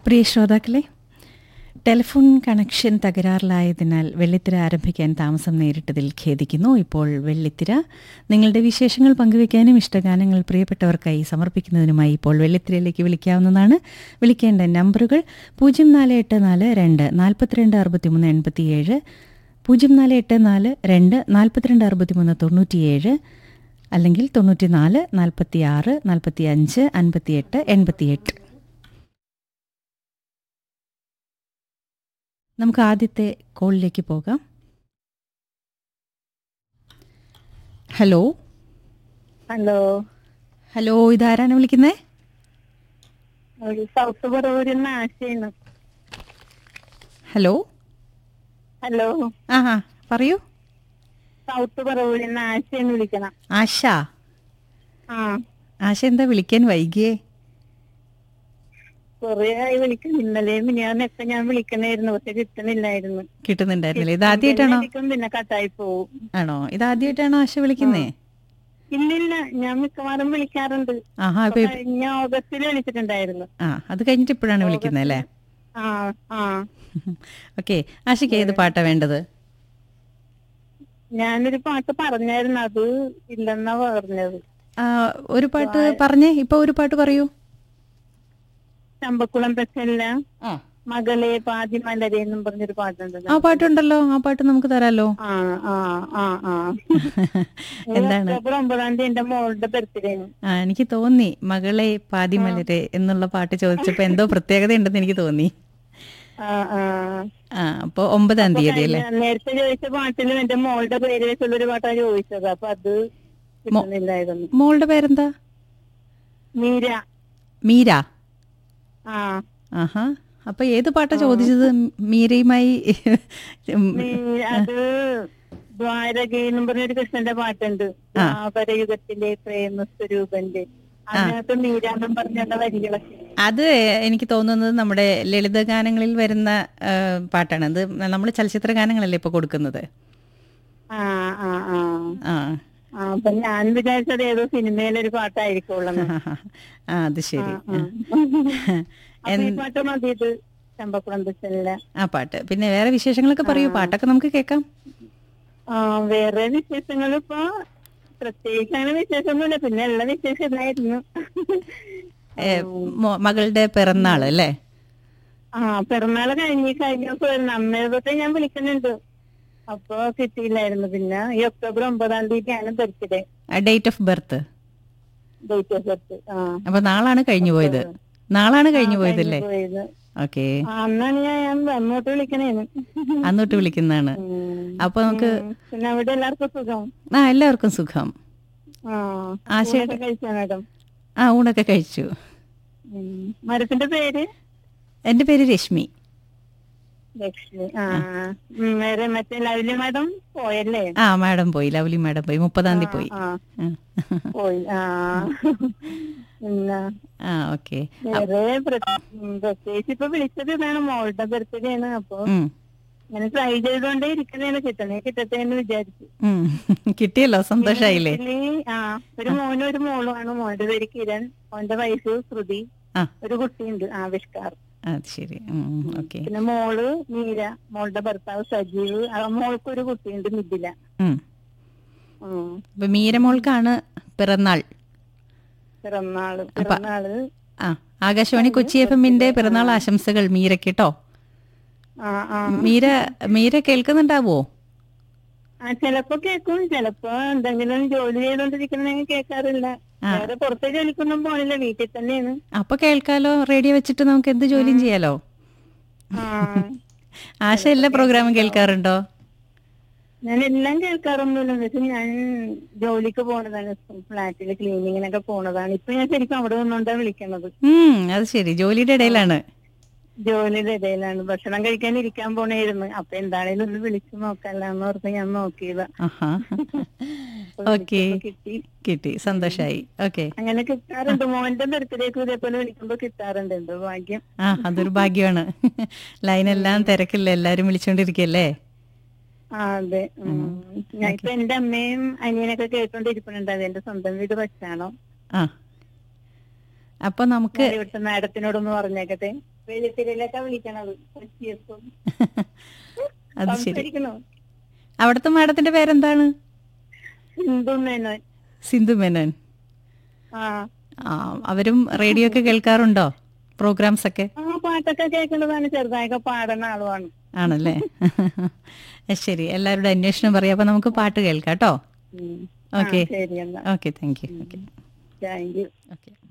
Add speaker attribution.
Speaker 1: പ്രിയ ശ്രോതാക്കളെ telephone connection തകരാറിലായതിനാൽ വെള്ളിത്തിര ആരംഭിക്കാൻ താമസം നേരിട്ടതിൽ ഖേദിക്കുന്നു ഇപ്പോൾ വെള്ളിത്തിര നിങ്ങളുടെ വിശേഷങ്ങൾ പങ്കുവയ്ക്കാനും ഇഷ്ടഗാനങ്ങൾ പ്രിയപ്പെട്ടവർക്കായി സമർപ്പിക്കുന്നതിനുമായി ഇപ്പോൾ വെള്ളിത്തിരയിലേക്ക് വിളിക്കാവുന്നതാണ് വിളിക്കേണ്ട നമ്പറുകൾ പൂജ്യം നാല് എട്ട് നാല് രണ്ട് നാൽപ്പത്തിരണ്ട് അറുപത്തിമൂന്ന് എൺപത്തിയേഴ് പൂജ്യം നാല് എട്ട് നാല് രണ്ട് നാൽപ്പത്തിരണ്ട് അറുപത്തിമൂന്ന് തൊണ്ണൂറ്റിയേഴ് അല്ലെങ്കിൽ തൊണ്ണൂറ്റിനാല് നാൽപ്പത്തി ആറ് നാൽപ്പത്തി അഞ്ച് അൻപത്തിയെട്ട് എൺപത്തിയെട്ട് നമുക്ക് ആദ്യത്തെ കോളിലേക്ക് പോകാം ഹലോ
Speaker 2: ഹലോ
Speaker 1: ഹലോ ഇതാരാണ് വിളിക്കുന്നത്
Speaker 2: ഒരു സൗത്ത് പറവൂരിന്ന് ആശയാണ്
Speaker 1: ഹലോ
Speaker 2: ഹലോ
Speaker 1: ആ ആ പറയൂ
Speaker 2: സൗത്ത് പറവൂരിന്ന് ആശയാണ് വിളിക്കണം
Speaker 1: ആശ
Speaker 2: ആ
Speaker 1: ആശ എന്താ വിളിക്കാൻ വൈകിയേ
Speaker 2: കൊറേ ആയി വിളിക്കുന്നു ഇന്നലെയും ഞാനൊക്കെ ഞാൻ വിളിക്കണായിരുന്നു പക്ഷെ കിട്ടണില്ലായിരുന്നു
Speaker 1: കിട്ടുന്നുണ്ടായിരുന്നില്ല ഇത് ആദ്യമായിട്ടാണോ
Speaker 2: വിളിക്കും പിന്നെ കട്ടായി പോവും
Speaker 1: ആണോ ഇത് ആദ്യമായിട്ടാണോ ആശ വിളിക്കുന്നേ
Speaker 2: ഇല്ലില്ല ഞാൻ മിക്കവാറും വിളിക്കാറുണ്ട്
Speaker 1: ആഹാ
Speaker 2: ഇപ്പൊ
Speaker 1: ഇപ്പൊ
Speaker 2: കഴിഞ്ഞ ഓഗസ്റ്റിൽ വിളിച്ചിട്ടുണ്ടായിരുന്നു
Speaker 1: ആ അത് കഴിഞ്ഞിട്ട് ഇപ്പോഴാണ് വിളിക്കുന്നത് അല്ലേ
Speaker 2: ആ ആ
Speaker 1: ഓക്കെ ആശയ്ക്ക് ഏത് പാട്ടാ വേണ്ടത്
Speaker 2: ഞാനൊരു പാട്ട് പറഞ്ഞായിരുന്നു അത് ഇല്ലെന്നാ പറഞ്ഞത്
Speaker 1: ആ, ഒരു പാട്ട് പറഞ്ഞേ ഇപ്പൊ ഒരു പാട്ട് പറയൂ
Speaker 2: ചമ്പക്കുളം പ്രശ്നമില്ല
Speaker 1: ആ
Speaker 2: മകളെ പാതി മലരെ എന്നും പറഞ്ഞൊരു പാട്ടുണ്ട്
Speaker 1: ആ പാട്ടുണ്ടല്ലോ ആ പാട്ട് നമുക്ക് തരാലോ
Speaker 2: ആ ആ ആ ആ
Speaker 1: എന്താണ്
Speaker 2: ഒക്ടോബർ ഒമ്പതാം തീയതി എന്റെ മോളുടെ ബർത്ത്ഡേ
Speaker 1: ആ എനിക്ക് തോന്നി മകളെ പാതിമലരെ എന്നുള്ള പാട്ട് ചോദിച്ചപ്പോ എന്തോ പ്രത്യേകത ഉണ്ടെന്ന് എനിക്ക് തോന്നി
Speaker 2: ആ ആ
Speaker 1: ആ അപ്പൊ ഒമ്പതാം തീയതി അല്ലേ
Speaker 2: കഴിഞ്ഞ- നേരത്തെ ചോദിച്ച പാട്ടിലും എന്റെ മോളുടെ പേര് വെച്ചുള്ള ഒരു പാട്ടാണ് ചോദിച്ചത് അപ്പൊ അത് കിട്ടുന്നില്ലായിരുന്നു
Speaker 1: മോളുടെ പേരെന്താ
Speaker 2: മീര
Speaker 1: മീര
Speaker 2: ആ
Speaker 1: ആഹാ അപ്പൊ ഏത് പാട്ടാ ചോദിച്ചത് മീരയുമായി ഉം,
Speaker 2: മീര അത് ദ്വാരക എന്നും പറഞ്ഞൊരു കൃഷ്ണന്റെ പാട്ടുണ്ട് ദ്വാപരയുഗത്തിലെ പ്രേമ സ്വരൂപന്റെ അതിനകത്ത് മീരാന്നും പറഞ്ഞുള്ള വരികളൊക്കെ
Speaker 1: അത് എനിക്ക് തോന്നുന്നത് നമ്മുടെ ലളിത ഗാനങ്ങളിൽ വരുന്ന ആ, പാട്ടാണ് അത് നമ്മൾ ചലച്ചിത്ര ഗാനങ്ങളല്ലേ ഇപ്പൊ കൊടുക്കുന്നത്
Speaker 2: ആ ആ ആ
Speaker 1: ആ
Speaker 2: ആ അപ്പൊ ഞാൻ വിചാരിച്ചത് ഏതോ സിനിമയിലെ ഒരു പാട്ടായിരിക്കുള്ളൂ
Speaker 1: ആ അത് ശരി
Speaker 2: അപ്പൊ ഈ പാട്ട് മതി ഇത് ചമ്പക്കുളം ബസ്സിലെ
Speaker 1: ആ പാട്ട് പിന്നെ വേറെ വിശേഷങ്ങളൊക്കെ പറയൂ പാട്ടൊക്കെ നമുക്ക് കേൾക്കാം
Speaker 2: ആ വേറെ വിശേഷങ്ങൾ ഇപ്പൊ പ്രത്യേകിച്ച് അങ്ങനെ വിശേഷമൊന്നുമില്ല പിന്നെ ഉള്ള വിശേഷം ഇതായിരുന്നു
Speaker 1: ഏ, മോ- മകളുടെ പിറന്നാള് അല്ലേ
Speaker 2: ആ പിറന്നാള് കഴിഞ്ഞ് കഴിഞ്ഞ ദിവസം അമ്മയെ തൊട്ട് ഞാൻ വിളിക്കുന്നുണ്ട് അപ്പൊ കിട്ടിയില്ലായിരുന്നു പിന്നെ ഈ ഒക്ടോബർ ഒമ്പതാം തീയതിയാണ് birthday
Speaker 1: date of birth
Speaker 2: date of birth ആ
Speaker 1: അപ്പൊ നാളാണ് കഴിഞ്ഞു പോയത് നാളാണ് കഴിഞ്ഞു പോയതല്ലേ
Speaker 2: പോയത്
Speaker 1: ഓക്കെ
Speaker 2: ആ, അന്നാണ് ഞാൻ ഞാൻ അങ്ങോട്ട് വിളിക്കണേന്ന്
Speaker 1: അന്നോട്ട് വിളിക്കുന്നതാണ്
Speaker 2: ഉം.
Speaker 1: അപ്പൊ നമുക്ക്
Speaker 2: ഉം. പിന്നെ അവിടെ എല്ലാവർക്കും സുഖം
Speaker 1: ആ എല്ലാവർക്കും സുഖം
Speaker 2: ആ
Speaker 1: ആശയുടെ-
Speaker 2: ഊണൊക്കെ കഴിച്ചോ മാഡം
Speaker 1: ആ ഊണൊക്കെ കഴിച്ചു
Speaker 2: ഉം. മരത്തിന്റെ പേര്
Speaker 1: എന്റെ പേര് രശ്മി
Speaker 2: ലക്ഷ്മി ആ ഉം, വേറെ മറ്റേ ലവ്ലി മാഡം പോയല്ലേ
Speaker 1: ആ മാഡം പോയി ലവ്ലി മാഡം പോയി മുപ്പതാം തീയതി പോയി
Speaker 2: ആ
Speaker 1: ആ.
Speaker 2: പോയി ആ പിന്നെ
Speaker 1: ആ ഓക്കെ
Speaker 2: വേറെ പ്രത്യേക- ഉം, പ്രത്യേകിച്ച് ഇപ്പൊ വിളിച്ചത് ഇതാണ് മോളുടെ ബർത്ത്ഡേ ആണ് അപ്പൊ ഇങ്ങനെ ട്രൈ ചെയ്തോണ്ടേ ഇരിക്കുന്നതാണ് കിട്ടണേ കിട്ടട്ടെ എന്ന് വിചാരിച്ചു
Speaker 1: കിട്ടിയല്ലോ സന്തോഷായില്ലേ
Speaker 2: വീട്ടില് ആ ഒരു മോനും ഒരു മോളുമാണ് മോന്റെ പേര് കിരൺ മോന്റെ വയസ്സ് ശ്രുതി
Speaker 1: ആ
Speaker 2: ഒരു കുട്ടിയുണ്ട് ആവിഷ്കാർ
Speaker 1: അത് ശരി ഓക്കെ
Speaker 2: പിന്നെ മോള് മീര മോളുടെ ഭർത്താവ് സജീവ് ആ മോൾക്ക് ഒരു കുട്ടിയുണ്ട് മിഥില ഉം.
Speaker 1: അപ്പൊ മീരമോൾക്കാണ് പിറന്നാൾ
Speaker 2: പിറന്നാള് പിറന്നാള്
Speaker 1: ആ ആകാശവാണി കൊച്ചി എഫ് എമ്മിന്റെ പിറന്നാൾ ആശംസകൾ മീരക്ക് കേട്ടോ
Speaker 2: ആ ആ
Speaker 1: മീര മീര കേൾക്കുന്നുണ്ടാവോ
Speaker 2: ആ ചിലപ്പോ കേൾക്കും ചിലപ്പോ എന്തെങ്കിലും ജോലി ചെയ്തോണ്ടിരിക്കണമെങ്കിൽ കേൾക്കാറില്ല വേറെ പുറത്തെ ജോലിക്കൊന്നും പോണില്ല വീട്ടിൽ തന്നെയാണ്
Speaker 1: അപ്പൊ കേൾക്കാലോ റേഡിയോ വെച്ചിട്ട് നമുക്ക് എന്ത് ജോലിയും ചെയ്യാലോ
Speaker 2: ആ
Speaker 1: ആശ എല്ലാ പ്രോഗ്രാമും കേൾക്കാറുണ്ടോ
Speaker 2: ഞാൻ എല്ലാം കേൾക്കാറൊന്നുമില്ല എന്ന് വെച്ചാൽ ഞാൻ ജോലിക്ക് പോണതാണ് ഫ്ലാറ്റിൽ ക്ലീനിങ്ങിനൊക്കെ പോണതാണ് ഇപ്പൊ ഞാൻ ശരിക്കും അവിടെ നിന്നുകൊണ്ടാണ് വിളിക്കണത്
Speaker 1: ഉം അത് ശരി ജോലിയുടെ ഇടയിലാണ്
Speaker 2: ജോലിയുടെ ഇടയിലാണ് ഭക്ഷണം കഴിക്കാൻ ഇരിക്കാൻ പോണേരുന്നു അപ്പൊ എന്താണേലും ഒന്ന് വിളിച്ചു നോക്കാല്ലാന്ന് പറഞ്ഞ് ഞാൻ നോക്കിയതാ
Speaker 1: ആഹാ
Speaker 2: അപ്പൊ
Speaker 1: ഓക്കെ
Speaker 2: വിളിച്ചപ്പോ കിട്ടി
Speaker 1: കിട്ടി സന്തോഷായി ഓക്കെ
Speaker 2: അങ്ങനെ കിട്ടാറുണ്ട് മോന്റെ ബർത്ത്ഡേക്ക് ഇതേപോലെ വിളിക്കുമ്പോ കിട്ടാറുണ്ട് എന്തോ ഭാഗ്യം
Speaker 1: ആ അതൊരു ഭാഗ്യമാണ് ലൈനെല്ലാം തിരക്കില്ല എല്ലാരും വിളിച്ചോണ്ടിരിക്കല്ലേ
Speaker 2: ആ അതെ ഉം. ഞാൻ ഇപ്പൊ എന്റെ അമ്മയും അനിയനൊക്കെ കേട്ടോണ്ടിരിക്കുന്നുണ്ട് അത് എന്റെ സ്വന്തം വീട് വച്ചാണോ
Speaker 1: ആ അപ്പൊ നമുക്ക്
Speaker 2: ഇവിടുത്തെ മാഡത്തിനോടൊന്ന് പറഞ്ഞേക്കട്ടെ വെളുത്തിരയിലൊക്കെ വിളിക്കണത് കൊച്ചിയപ്പം
Speaker 1: അത് ശരി
Speaker 2: സംസാരിക്കണോ
Speaker 1: അവിടുത്തെ മാഡത്തിന്റെ പേരെന്താണ്
Speaker 2: ഹിന്ദു മേനോൻ
Speaker 1: സിന്ധു മേനോൻ
Speaker 2: ആ
Speaker 1: ആ അവരും റേഡിയോ ഒക്കെ കേൾക്കാറുണ്ടോ പ്രോഗ്രാംസ് ഒക്കെ
Speaker 2: ആ പാട്ടൊക്കെ കേൾക്കുന്നതാണ് ചെറുതായൊക്കെ പാടുന്ന ആളുമാണ്
Speaker 1: ആണല്ലേ ശരി എല്ലാവരുടെ അന്വേഷണം പറയാം അപ്പൊ നമുക്ക് പാട്ട് കേൾക്കാം കേട്ടോ
Speaker 2: ഉം.
Speaker 1: ഓക്കെ
Speaker 2: ആ, ശരി എന്നാ
Speaker 1: okay thank you okay
Speaker 2: thank you
Speaker 1: okay